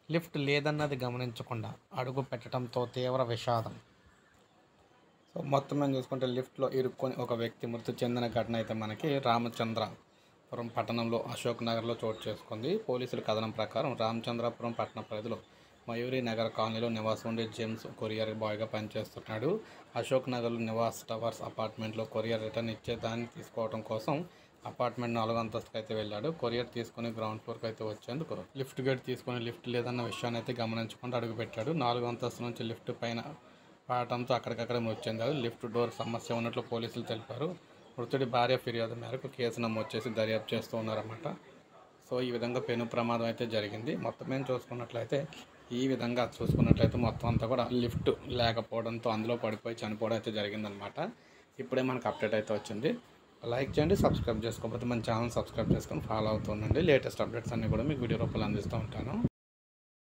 lift లేదన్నది గమనించకుండా అడుగు పెట్టడంతో తీవ్ర విషాదం సో మొత్తం మేము చూసుకుంటే లిఫ్ట్లో ఇరుక్కొని ఒక వ్యక్తి మృతి చెందిన ఘటన అయితే మనకి రామచంద్రపురం పట్టణంలో అశోక్ నగర్లో చోటు చేసుకుంది పోలీసుల కథనం ప్రకారం రామచంద్రపురం పట్టణ పరిధిలో మయూరి నగర్ కాలనీలో నివాసం ఉండే జేమ్స్ కొరియర్ బాయ్గా పనిచేస్తున్నాడు అశోక్ నగర్లో నివాస్ టవర్స్ అపార్ట్మెంట్లో కొరియర్ రిటర్న్ ఇచ్చే దాన్ని తీసుకోవడం కోసం అపార్ట్మెంట్ నాలుగు అంతస్తుకు అయితే వెళ్ళాడు కొరియర్ తీసుకొని గ్రౌండ్ ఫ్లోర్కి అయితే వచ్చేందుకు లిఫ్ట్ గేట్ తీసుకొని లిఫ్ట్ లేదన్న విషయాన్ని అయితే గమనించకుండా అడుగుపెట్టాడు నాలుగు అంతస్తు నుంచి లిఫ్ట్ పైన పడటంతో అక్కడికక్కడే మృతి చెందాడు లిఫ్ట్ డోర్ సమస్య ఉన్నట్లు పోలీసులు తెలిపారు మృతుడి భార్య ఫిర్యాదు మేరకు కేసు నమోదు చేసి దర్యాప్తు చేస్తూ ఉన్నారన్నమాట సో ఈ విధంగా పెను ప్రమాదం అయితే జరిగింది మొత్తం మేము చూసుకున్నట్లయితే ఈ విధంగా చూసుకున్నట్లయితే మొత్తం అంతా కూడా లిఫ్ట్ లేకపోవడంతో అందులో పడిపోయి చనిపోవడం అయితే జరిగిందనమాట ఇప్పుడే మనకు అప్డేట్ అయితే వచ్చింది లైక్ చేయండి సబ్స్క్రైబ్ చేసుకోకపోతే మన ఛానల్ సబ్స్క్రైబ్ చేసుకొని ఫాలో అవుతుండండి లేటెస్ట్ అప్డేట్స్ అన్నీ కూడా మీకు వీడియో రూపంలో అందిస్తూ ఉంటాను